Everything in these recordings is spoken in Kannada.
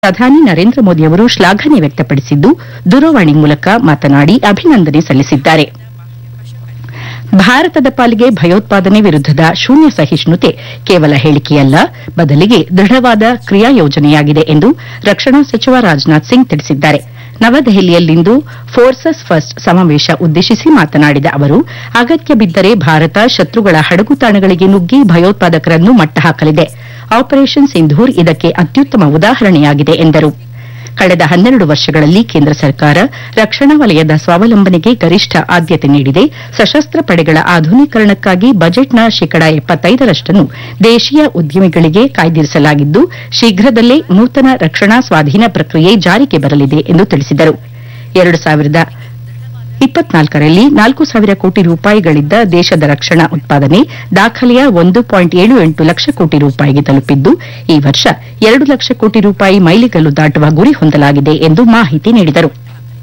ಪ್ರಧಾನಿ ನರೇಂದ್ರ ಮೋದಿ ಅವರು ಶ್ಲಾಘನೆ ವ್ಯಕ್ತಪಡಿಸಿದ್ದು ದೂರವಾಣಿ ಮೂಲಕ ಮಾತನಾಡಿ ಅಭಿನಂದನೆ ಸಲ್ಲಿಸಿದ್ದಾರೆ ಭಾರತದ ಪಾಲಿಗೆ ಭಯೋತ್ಪಾದನೆ ವಿರುದ್ದದ ಶೂನ್ಯ ಸಹಿಷ್ಣುತೆ ಕೇವಲ ಹೇಳಿಕೆಯಲ್ಲ ಬದಲಿಗೆ ದೃಢವಾದ ಕ್ರಿಯಾ ಯೋಜನೆಯಾಗಿದೆ ಎಂದು ರಕ್ಷಣಾ ಸಚಿವ ರಾಜನಾಥ್ ಸಿಂಗ್ ತಿಳಿಸಿದ್ದಾರೆ ನವದೆಹಲಿಯಲ್ಲಿಂದು ಫೋರ್ಸಸ್ ಫಸ್ಟ್ ಸಮಾವೇಶ ಉದ್ದೇಶಿಸಿ ಮಾತನಾಡಿದ ಅವರು ಅಗತ್ಯ ಬಿದ್ದರೆ ಭಾರತ ಶತ್ರುಗಳ ಹಡಗುತಾಣಗಳಿಗೆ ನುಗ್ಗಿ ಭಯೋತ್ಪಾದಕರನ್ನು ಮಟ್ಟ ಹಾಕಲಿದೆ ಆಪರೇಷನ್ ಸಿಂಧೂರ್ ಇದಕ್ಕೆ ಅತ್ಯುತ್ತಮ ಉದಾಹರಣೆಯಾಗಿದೆ ಎಂದರು ಕಳೆದ ಹನ್ನೆರಡು ವರ್ಷಗಳಲ್ಲಿ ಕೇಂದ್ರ ಸರ್ಕಾರ ರಕ್ಷಣಾ ವಲಯದ ಸ್ವಾವಲಂಬನೆಗೆ ಗರಿಷ್ಠ ಆದ್ಯತೆ ನೀಡಿದೆ ಸಶಸ್ತ್ರ ಪಡೆಗಳ ಆಧುನೀಕರಣಕ್ಕಾಗಿ ಬಜೆಟ್ನ ಶೇಕಡ ಎಪ್ಪತ್ತೈದರಷ್ಟನ್ನು ದೇಶೀಯ ಉದ್ಯಮಿಗಳಿಗೆ ಕಾಯ್ದಿರಿಸಲಾಗಿದ್ದು ಶೀಘ್ರದಲ್ಲೇ ನೂತನ ರಕ್ಷಣಾ ಸ್ವಾಧೀನ ಪ್ರಕ್ರಿಯೆ ಜಾರಿಗೆ ಬರಲಿದೆ ಎಂದು ತಿಳಿಸಿದರು ಎರಡು ಸಾವಿರದ ಇಪ್ಪತ್ನಾಲ್ಕರಲ್ಲಿ ನಾಲ್ಕು ಸಾವಿರ ಕೋಟಿ ರೂಪಾಯಿಗಳಿದ್ದ ದೇಶದ ರಕ್ಷಣಾ ಉತ್ಪಾದನೆ ದಾಖಲೆಯ ಒಂದು ಪಾಯಿಂಟ್ ಏಳು ಎಂಟು ಲಕ್ಷ ಕೋಟಿ ರೂಪಾಯಿಗೆ ತಲುಪಿದ್ದು ಈ ವರ್ಷ ಎರಡು ಲಕ್ಷ ಕೋಟಿ ರೂಪಾಯಿ ಮೈಲಿಗಲ್ಲು ದಾಟುವ ಗುರಿ ಹೊಂದಲಾಗಿದೆ ಎಂದು ಮಾಹಿತಿ ನೀಡಿದರು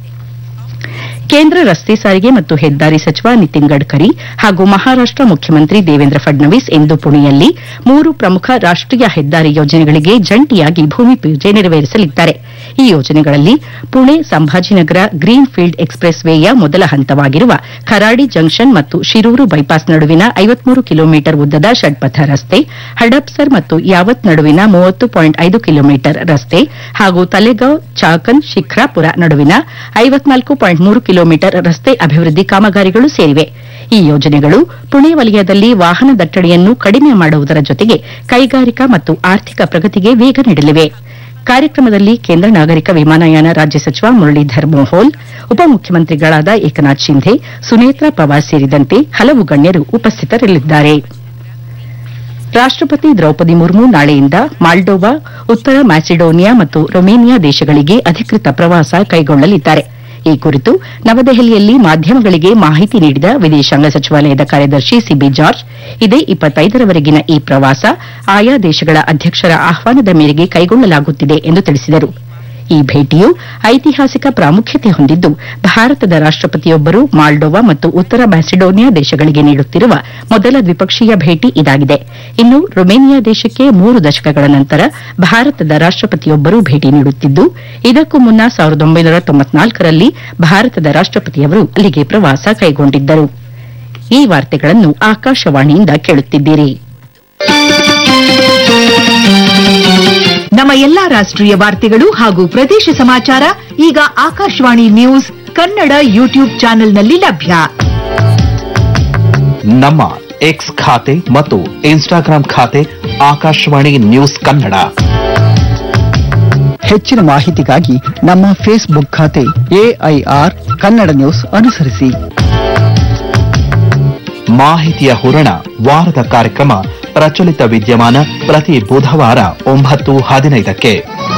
ಕೇಂದ್ರ ರಸ್ತೆ ಸಾರಿಗೆ ಮತ್ತು ಹೆದ್ದಾರಿ ಸಚಿವ ನಿತಿನ್ ಗಡ್ಕರಿ ಹಾಗೂ ಮಹಾರಾಷ್ಟ ಮುಖ್ಯಮಂತ್ರಿ ದೇವೇಂದ್ರ ಫಡ್ನವೀಸ್ ಇಂದು ಪುಣೆಯಲ್ಲಿ ಮೂರು ಪ್ರಮುಖ ರಾಷ್ಟೀಯ ಹೆದ್ದಾರಿ ಯೋಜನೆಗಳಿಗೆ ಜಂಟಿಯಾಗಿ ಭೂಮಿ ಪೂಜೆ ನೆರವೇರಿಸಲಿದ್ದಾರೆ ಈ ಯೋಜನೆಗಳಲ್ಲಿ Pune Sambhajinagar green field express ವೇಯ ಮೊದಲ ಹಂತವಾಗಿರುವ ಖರಾಡಿ ಜಂಕ್ಷನ್ ಮತ್ತು ಶಿರೂರು ಬೈಪಾಸ್ ನಡುವಿನ ಐವತ್ಮೂರು ಕಿಲೋಮೀಟರ್ ಉದ್ದದ ಷಡ್ಪಥ ರಸ್ತೆ ಹಡಪ್ಸರ್ ಮತ್ತು ಯಾವತ್ ನಡುವಿನ ಮೂವತ್ತು ಪಾಯಿಂಟ್ ಐದು ಕಿಲೋಮೀಟರ್ ರಸ್ತೆ ಹಾಗೂ ತಲೆಗಾಂವ್ ಚಾಕನ್ ಶಿಖ್ರಾಪುರ ನಡುವಿನ ಐವತ್ನಾಲ್ಕು ಪಾಯಿಂಟ್ ಮೂರು ಕಿಲೋಮೀಟರ್ ರಸ್ತೆ ಅಭಿವೃದ್ಧಿ ಕಾಮಗಾರಿಗಳು ಸೇರಿವೆ ಈ ಯೋಜನೆಗಳು ಪುಣೆ ವಲಯದಲ್ಲಿ ವಾಹನ ದಟ್ಟಣೆಯನ್ನು ಕಡಿಮೆ ಮಾಡುವುದರ ಜೊತೆಗೆ ಕೈಗಾರಿಕಾ ಮತ್ತು ಆರ್ಥಿಕ ಪ್ರಗತಿಗೆ ವೇಗ ನೀಡಲಿವೆ ಕಾರ್ಯಕ್ರಮದಲ್ಲಿ ಕೇಂದ್ರ ನಾಗರಿಕ ವಿಮಾನಯಾನ ರಾಜ್ಯ ಸಚಿವ ಮುರಳೀಧರ್ ಮೋಹೋಲ್ ಉಪಮುಖ್ಯಮಂತ್ರಿಗಳಾದ ಏಕನಾಥ್ ಶಿಂಧೆ ಸುನೇತ್ರಾ ಪವಾರ್ ಸೇರಿದಂತೆ ಹಲವು ಗಣ್ಯರು ಉಪಸ್ಥಿತರಿರಲಿದ್ದಾರೆ ರಾಷ್ಟಪತಿ ದ್ರೌಪದಿ ಮುರ್ಮು ನಾಳೆಯಿಂದ ಮಾಲ್ಡೋವಾ ಉತ್ತರ ಮ್ಯಾಸಿಡೋನಿಯಾ ಮತ್ತು ರೊಮೇನಿಯಾ ದೇಶಗಳಿಗೆ ಅಧಿಕೃತ ಪ್ರವಾಸ ಕೈಗೊಳ್ಳಲಿದ್ದಾರೆ ಈ ಕುರಿತು ನವದೆಹಲಿಯಲ್ಲಿ ಮಾಧ್ಯಮಗಳಿಗೆ ಮಾಹಿತಿ ನೀಡಿದ ವಿದೇಶಾಂಗ ಸಚಿವಾಲಯದ ಕಾರ್ಯದರ್ಶಿ ಸಿಬಿ ಜಾರ್ಜ್ ಇದೇ ಇಪ್ಪತ್ತೈದರವರೆಗಿನ ಈ ಪ್ರವಾಸ ಆಯಾ ದೇಶಗಳ ಅಧ್ಯಕ್ಷರ ಆಹ್ವಾನದ ಮೇರೆಗೆ ಕೈಗೊಳ್ಳಲಾಗುತ್ತಿದೆ ಎಂದು ತಿಳಿಸಿದರು ಈ ಭೇಟಿಯು ಐತಿಹಾಸಿಕ ಪ್ರಾಮುಖ್ಯತೆ ಹೊಂದಿದ್ದು ಭಾರತದ ರಾಷ್ಟಪತಿಯೊಬ್ಬರು ಮಾಲ್ಡೋವಾ ಮತ್ತು ಉತ್ತರ ಮ್ಯಾಸಿಡೋನಿಯಾ ದೇಶಗಳಿಗೆ ನೀಡುತ್ತಿರುವ ಮೊದಲ ದ್ವಿಪಕ್ಷೀಯ ಭೇಟಿ ಇದಾಗಿದೆ ಇನ್ನು ರೊಮೇನಿಯಾ ದೇಶಕ್ಕೆ ಮೂರು ದಶಕಗಳ ನಂತರ ಭಾರತದ ರಾಷ್ಟಪತಿಯೊಬ್ಬರು ಭೇಟಿ ನೀಡುತ್ತಿದ್ದು ಇದಕ್ಕೂ ಮುನ್ನ ಸಾವಿರದ ಒಂಬೈನೂರ ತೊಂಬತ್ನಾಲ್ಕರಲ್ಲಿ ಭಾರತದ ರಾಷ್ಟಪತಿಯವರು ಅಲ್ಲಿಗೆ ಪ್ರವಾಸ ಕೈಗೊಂಡಿದ್ದರು ಈ ವಾರ್ತೆಗಳನ್ನು ಆಕಾಶವಾಣಿಯಿಂದ ಕೇಳುತ್ತಿದ್ದೀರಿ ನಮ್ಮ ಎಲ್ಲಾ ರಾಷ್ಟ್ರೀಯ ವಾರ್ತೆಗಳು ಹಾಗೂ ಪ್ರದೇಶ ಸಮಾಚಾರ ಈಗ ಆಕಾಶವಾಣಿ ನ್ಯೂಸ್ ಕನ್ನಡ ಯೂಟ್ಯೂಬ್ ಚಾನೆಲ್ನಲ್ಲಿ ಲಭ್ಯ ನಮ್ಮ ಎಕ್ಸ್ ಖಾತೆ ಮತ್ತು ಇನ್ಸ್ಟಾಗ್ರಾಂ ಖಾತೆ ಆಕಾಶವಾಣಿ ನ್ಯೂಸ್ ಕನ್ನಡ ಹೆಚ್ಚಿನ ಮಾಹಿತಿಗಾಗಿ ನಮ್ಮ ಫೇಸ್ಬುಕ್ ಖಾತೆ ಎಐಆರ್ ಕನ್ನಡ ನ್ಯೂಸ್ ಅನುಸರಿಸಿ ಮಾಹಿತಿಯ ಹೂರಣ ವಾರದ ಕಾರ್ಯಕ್ರಮ ಪ್ರಚಲಿತ ವಿದ್ಯಮಾನ ಪ್ರತಿ ಬುಧವಾರ ಒಂಬತ್ತು ಹದಿನೈದಕ್ಕೆ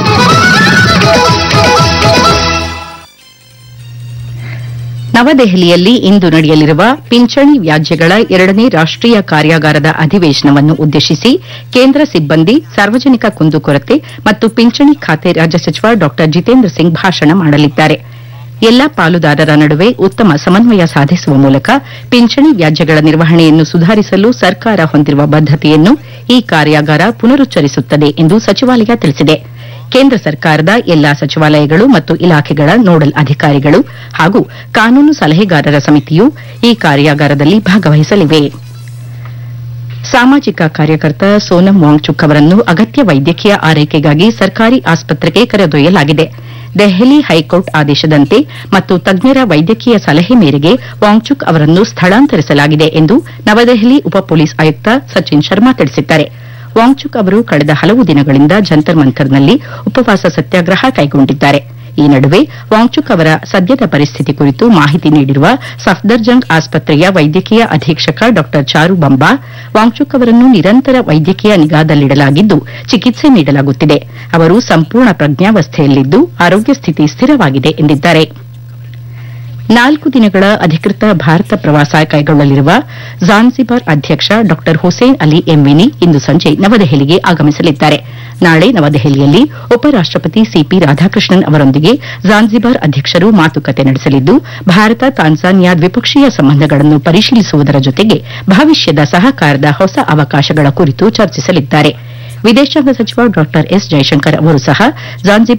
ನವದೆಹಲಿಯಲ್ಲಿ ಇಂದು ನಡೆಯಲಿರುವ ಪಿಂಚಣಿ ವ್ಯಾಜ್ಯಗಳ ಎರಡನೇ ರಾಷ್ಟೀಯ ಕಾರ್ಯಾಗಾರದ ಅಧಿವೇಶನವನ್ನು ಉದ್ದೇಶಿಸಿ ಕೇಂದ್ರ ಸಿಬ್ಬಂದಿ ಸಾರ್ವಜನಿಕ ಕುಂದುಕೊರತೆ ಮತ್ತು ಪಿಂಚಣಿ ಖಾತೆ ರಾಜ್ಯ ಸಚಿವ ಡಾ ಜಿತೇಂದ್ರ ಸಿಂಗ್ ಭಾಷಣ ಮಾಡಲಿದ್ದಾರೆ ಎಲ್ಲಾ ಪಾಲುದಾರರ ನಡುವೆ ಉತ್ತಮ ಸಮನ್ವಯ ಸಾಧಿಸುವ ಮೂಲಕ ಪಿಂಚಣಿ ವ್ಯಾಜ್ಯಗಳ ನಿರ್ವಹಣೆಯನ್ನು ಸುಧಾರಿಸಲು ಸರ್ಕಾರ ಹೊಂದಿರುವ ಬದ್ದತೆಯನ್ನು ಈ ಕಾರ್ಯಾಗಾರ ಪುನರುಚ್ಚರಿಸುತ್ತದೆ ಎಂದು ಸಚಿವಾಲಯ ತಿಳಿಸಿದೆ ಕೇಂದ್ರ ಸರ್ಕಾರದ ಎಲ್ಲಾ ಸಚಿವಾಲಯಗಳು ಮತ್ತು ಇಲಾಖೆಗಳ ನೋಡಲ್ ಅಧಿಕಾರಿಗಳು ಹಾಗೂ ಕಾನೂನು ಸಲಹೆಗಾರರ ಸಮಿತಿಯು ಈ ಕಾರ್ಯಾಗಾರದಲ್ಲಿ ಭಾಗವಹಿಸಲಿವೆ ಸಾಮಾಜಿಕ ಕಾರ್ಯಕರ್ತ ಸೋನಂ ವಾಂಗ್ಚುಕ್ ಅವರನ್ನು ಅಗತ್ಯ ವೈದ್ಯಕೀಯ ಆರೈಕೆಗಾಗಿ ಸರ್ಕಾರಿ ಆಸ್ಪತ್ರೆಗೆ ಕರೆದೊಯ್ಯಲಾಗಿದೆ ದೆಹಲಿ ಹೈಕೋರ್ಟ್ ಆದೇಶದಂತೆ ಮತ್ತು ತಜ್ಞರ ವೈದ್ಯಕೀಯ ಸಲಹೆ ಮೇರೆಗೆ ವಾಂಗ್ಚುಕ್ ಅವರನ್ನು ಸ್ಥಳಾಂತರಿಸಲಾಗಿದೆ ಎಂದು ನವದೆಹಲಿ ಉಪ ಪೊಲೀಸ್ ಆಯುಕ್ತ ಸಚಿನ್ ಶರ್ಮಾ ತಿಳಿಸಿದ್ದಾರೆ ವಾಂಗ್ಚುಕ್ ಅವರು ಕಳೆದ ಹಲವು ದಿನಗಳಿಂದ ಜಂತರ್ ಮಂತರ್ನಲ್ಲಿ ಉಪವಾಸ ಸತ್ಯಾಗ್ರಹ ಕೈಗೊಂಡಿದ್ದಾರೆ ಈ ನಡುವೆ ವಾಂಗ್ಚುಕ್ ಅವರ ಸದ್ಯದ ಪರಿಸ್ಥಿತಿ ಕುರಿತು ಮಾಹಿತಿ ನೀಡಿರುವ ಸಫ್ದರ್ಜಂಗ್ ಆಸ್ಪತ್ರೆಯ ವೈದ್ಯಕೀಯ ಅಧೀಕ್ಷಕ ಡಾ ಚಾರು ಬಂಬಾ ವಾಂಗ್ಚುಕ್ ಅವರನ್ನು ನಿರಂತರ ವೈದ್ಯಕೀಯ ನಿಗಾದಲ್ಲಿಡಲಾಗಿದ್ದು ಚಿಕಿತ್ಸೆ ನೀಡಲಾಗುತ್ತಿದೆ ಅವರು ಸಂಪೂರ್ಣ ಪ್ರಜ್ಞಾವಸ್ಥೆಯಲ್ಲಿದ್ದು ಆರೋಗ್ಯ ಸ್ಥಿತಿ ಸ್ಥಿರವಾಗಿದೆ ಎಂದಿದ್ದಾರೆ ನಾಲ್ಕು ದಿನಗಳ ಅಧಿಕೃತ ಭಾರತ ಪ್ರವಾಸ ಕೈಗೊಳ್ಳಲಿರುವ ಜಾನ್ಸಿಬಾರ್ ಅಧ್ಯಕ್ಷ ಡಾ ಹುಸೇನ್ ಅಲಿ ಎಮ್ವಿನಿ ಇಂದು ಸಂಜೆ ನವದೆಹಲಿಗೆ ಆಗಮಿಸಲಿದ್ದಾರೆ ನಾಳೆ ನವದೆಹಲಿಯಲ್ಲಿ ಉಪರಾಷ್ಟಪತಿ ಸಿಪಿ ರಾಧಾಕೃಷ್ಣನ್ ಅವರೊಂದಿಗೆ ಜಾನ್ಸಿಬಾರ್ ಅಧ್ಯಕ್ಷರು ಮಾತುಕತೆ ನಡೆಸಲಿದ್ದು ಭಾರತ ತಾನ್ಜಾನಿಯಾ ದ್ವಿಪಕ್ಷೀಯ ಸಂಬಂಧಗಳನ್ನು ಪರಿಶೀಲಿಸುವುದರ ಜೊತೆಗೆ ಭವಿಷ್ಯದ ಸಹಕಾರದ ಹೊಸ ಅವಕಾಶಗಳ ಕುರಿತು ಚರ್ಚಿಸಲಿದ್ದಾರೆ ವಿದೇಶಾಂಗ ಸಚಿವ ಡಾ ಎಸ್ ಜೈಶಂಕರ್ ಅವರು ಸಹ ಜಾನ್ಸಿಬಾರ್